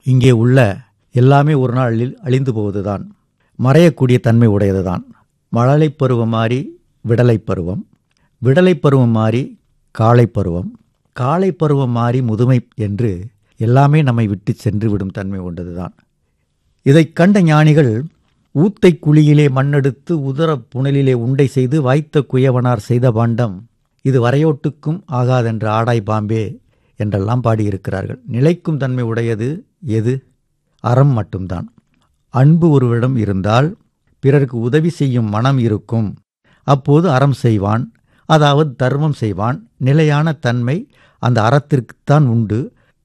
இங்கே உள்ள எல்லாமே ஒரு நாளில் அழிந்து போவதுதான் மறையக்கூடிய தன்மை உடையதுதான் மழலைப் பருவம் மாறி விடலைப் பருவம் விடலைப் பருவம் மாறி காளைப் பருவம் காளை பருவம் மாறி முதுமை என்று எல்லாமே நம்மை விட்டு சென்று விடும் தன்மை கொண்டதுதான் இதைக் கண்ட ஞானிகள் ஊத்தை குழியிலே மண்ணெடுத்து உதர புனலிலே உண்டை செய்து வாய்த்த குயவனார் செய்த பாண்டம் இது வரையோட்டுக்கும் ஆகாதென்ற ஆடாய் பாம்பே என்றெல்லாம் பாடியிருக்கிறார்கள் நிலைக்கும் தன்மை உடையது எது அறம் மட்டும்தான் அன்பு ஒருவரிடம் இருந்தால் பிறருக்கு உதவி செய்யும் மனம் இருக்கும் அப்போது அறம் செய்வான் அதாவது தர்மம் செய்வான் நிலையான தன்மை அந்த அறத்திற்குத்தான் உண்டு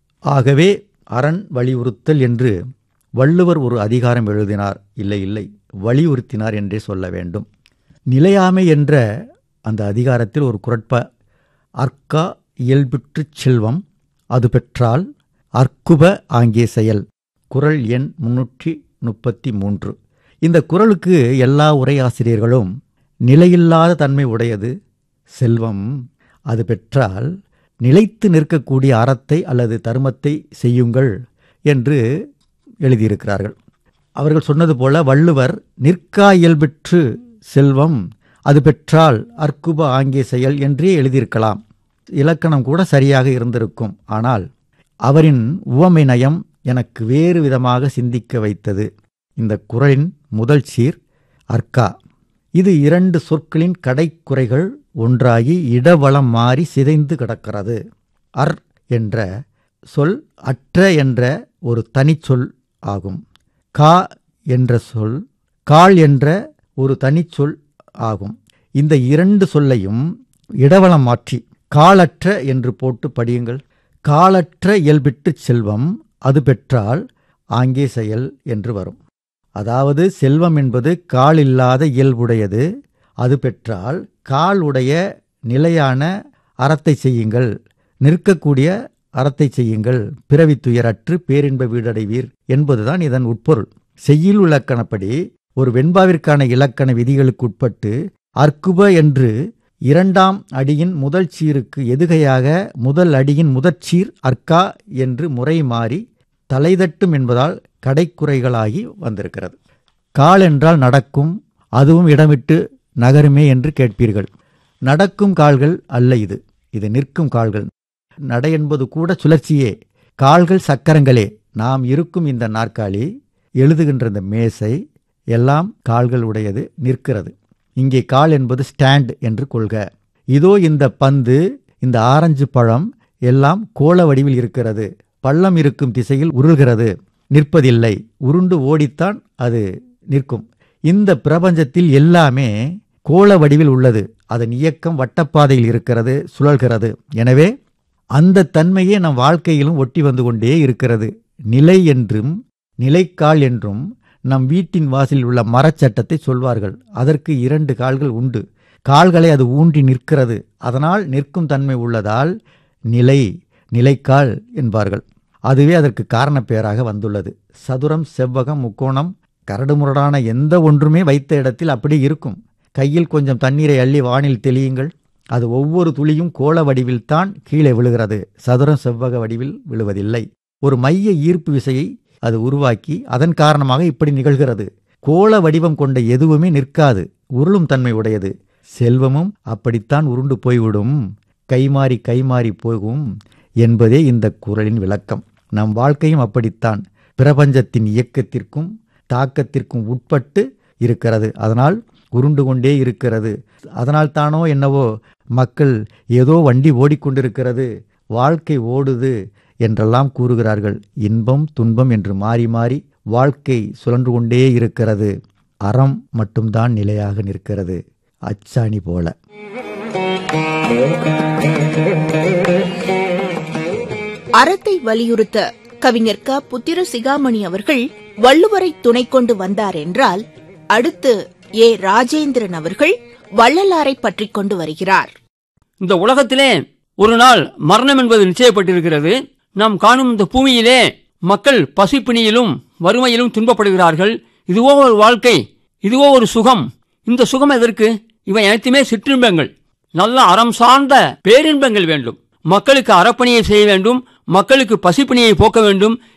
ஆகவே அரண் வலியுறுத்தல் என்று வள்ளுவர் ஒரு அதிகாரம் எழுதினார் இல்லை இல்லை வலியுறுத்தினார் என்றே சொல்ல வேண்டும் நிலையாமை என்ற அந்த அதிகாரத்தில் ஒரு குரட்ப அர்க்கா இயல்புற்றுச் செல்வம் அது பெற்றால் அற்குப ஆங்கே செயல் குரல் எண் முன்னூற்றி முப்பத்தி மூன்று இந்த குரலுக்கு எல்லா உரையாசிரியர்களும் நிலையில்லாத தன்மை உடையது செல்வம் அது பெற்றால் நிலைத்து நிற்கக்கூடிய அறத்தை அல்லது தர்மத்தை செய்யுங்கள் என்று எழுதியிருக்கிறார்கள் அவர்கள் சொன்னது போல வள்ளுவர் நிற்கா இயல்பெற்று செல்வம் அது பெற்றால் அற்குப ஆங்கே செயல் என்றே எழுதியிருக்கலாம் இலக்கணம் கூட சரியாக இருந்திருக்கும் ஆனால் அவரின் உவமை நயம் எனக்கு வேறு விதமாக சிந்திக்க வைத்தது இந்த குரலின் முதல் சீர் அர்க்கா இது இரண்டு சொற்களின் கடைக்குறைகள் ஒன்றாகி இடவளம் மாறி சிதைந்து கிடக்கிறது அர் என்ற சொல் அற்ற என்ற ஒரு தனிச்சொல் ஆகும் கா என்ற சொல் கால் என்ற ஒரு தனிச்சொல் ஆகும் இந்த இரண்டு சொல்லையும் இடவளம் மாற்றி காலற்ற என்று போட்டு படியுங்கள் காலற்ற இயல்பிட்டு செல்வம் அது பெற்றால் ஆங்கே செயல் என்று வரும் அதாவது செல்வம் என்பது கால் இல்லாத இயல்புடையது அது பெற்றால் கால் உடைய நிலையான அறத்தை செய்யுங்கள் நிற்கக்கூடிய அறத்தை செய்யுங்கள் பிறவி துயரற்று பேரின்ப வீடடைவீர் என்பதுதான் இதன் உட்பொருள் செய்யுள் இலக்கணப்படி ஒரு வெண்பாவிற்கான இலக்கண விதிகளுக்கு உட்பட்டு அற்குப என்று இரண்டாம் அடியின் முதல் சீருக்கு எதுகையாக முதல் அடியின் முதற்சீர் அர்க்கா என்று முறை மாறி தலைதட்டும் என்பதால் கடைக்குறைகளாகி வந்திருக்கிறது கால் என்றால் நடக்கும் அதுவும் இடமிட்டு நகருமே என்று கேட்பீர்கள் நடக்கும் கால்கள் அல்ல இது இது நிற்கும் கால்கள் நடை என்பது கூட சுழற்சியே கால்கள் சக்கரங்களே நாம் இருக்கும் இந்த நாற்காலி எழுதுகின்ற இந்த மேசை எல்லாம் கால்கள் உடையது நிற்கிறது இங்கே கால் என்பது ஸ்டாண்ட் என்று கொள்க இதோ இந்த பந்து இந்த ஆரஞ்சு பழம் எல்லாம் கோள வடிவில் இருக்கிறது பள்ளம் இருக்கும் திசையில் உருள்கிறது நிற்பதில்லை உருண்டு ஓடித்தான் அது நிற்கும் இந்த பிரபஞ்சத்தில் எல்லாமே கோள வடிவில் உள்ளது அதன் இயக்கம் வட்டப்பாதையில் இருக்கிறது சுழல்கிறது எனவே அந்த தன்மையே நம் வாழ்க்கையிலும் ஒட்டி வந்து கொண்டே இருக்கிறது நிலை என்றும் நிலைக்கால் என்றும் நம் வீட்டின் வாசலில் உள்ள மரச்சட்டத்தை சொல்வார்கள் அதற்கு இரண்டு கால்கள் உண்டு கால்களை அது ஊன்றி நிற்கிறது அதனால் நிற்கும் தன்மை உள்ளதால் நிலை நிலைக்கால் என்பார்கள் அதுவே அதற்கு காரண பெயராக வந்துள்ளது சதுரம் செவ்வகம் முக்கோணம் கரடுமுரடான எந்த ஒன்றுமே வைத்த இடத்தில் அப்படி இருக்கும் கையில் கொஞ்சம் தண்ணீரை அள்ளி வானில் தெளியுங்கள் அது ஒவ்வொரு துளியும் கோள வடிவில்தான் கீழே விழுகிறது சதுரம் செவ்வக வடிவில் விழுவதில்லை ஒரு மைய ஈர்ப்பு விசையை அது உருவாக்கி அதன் காரணமாக இப்படி நிகழ்கிறது கோள வடிவம் கொண்ட எதுவுமே நிற்காது உருளும் தன்மை உடையது செல்வமும் அப்படித்தான் உருண்டு போய்விடும் கைமாறி கைமாறி போகும் என்பதே இந்த குரலின் விளக்கம் நம் வாழ்க்கையும் அப்படித்தான் பிரபஞ்சத்தின் இயக்கத்திற்கும் தாக்கத்திற்கும் உட்பட்டு இருக்கிறது அதனால் உருண்டு கொண்டே இருக்கிறது அதனால் தானோ என்னவோ மக்கள் ஏதோ வண்டி ஓடிக்கொண்டிருக்கிறது வாழ்க்கை ஓடுது என்றெல்லாம் கூறுகிறார்கள் இன்பம் துன்பம் என்று மாறி மாறி வாழ்க்கை சுழன்று கொண்டே இருக்கிறது அறம் மட்டும்தான் நிலையாக நிற்கிறது அச்சாணி போல அறத்தை வலியுறுத்த கவிஞர் க புத்திர சிகாமணி அவர்கள் வள்ளுவரை துணை கொண்டு வந்தார் என்றால் அடுத்து ஏ ராஜேந்திரன் அவர்கள் வள்ளலாரை பற்றிக் கொண்டு வருகிறார் இந்த உலகத்திலே ஒரு நாள் மரணம் என்பது நிச்சயப்பட்டிருக்கிறது நாம் காணும் இந்த பூமியிலே மக்கள் பசிப்பிணியிலும் வறுமையிலும் துன்பப்படுகிறார்கள் இதுவோ ஒரு வாழ்க்கை இதுவோ ஒரு சுகம் இந்த சுகம் எதற்கு இவை அனைத்துமே சிற்றின்பங்கள் நல்ல அறம் சார்ந்த பேரின்பங்கள் வேண்டும் மக்களுக்கு அறப்பணியை செய்ய வேண்டும் மக்களுக்கு பசிப்பிணியை போக்க வேண்டும்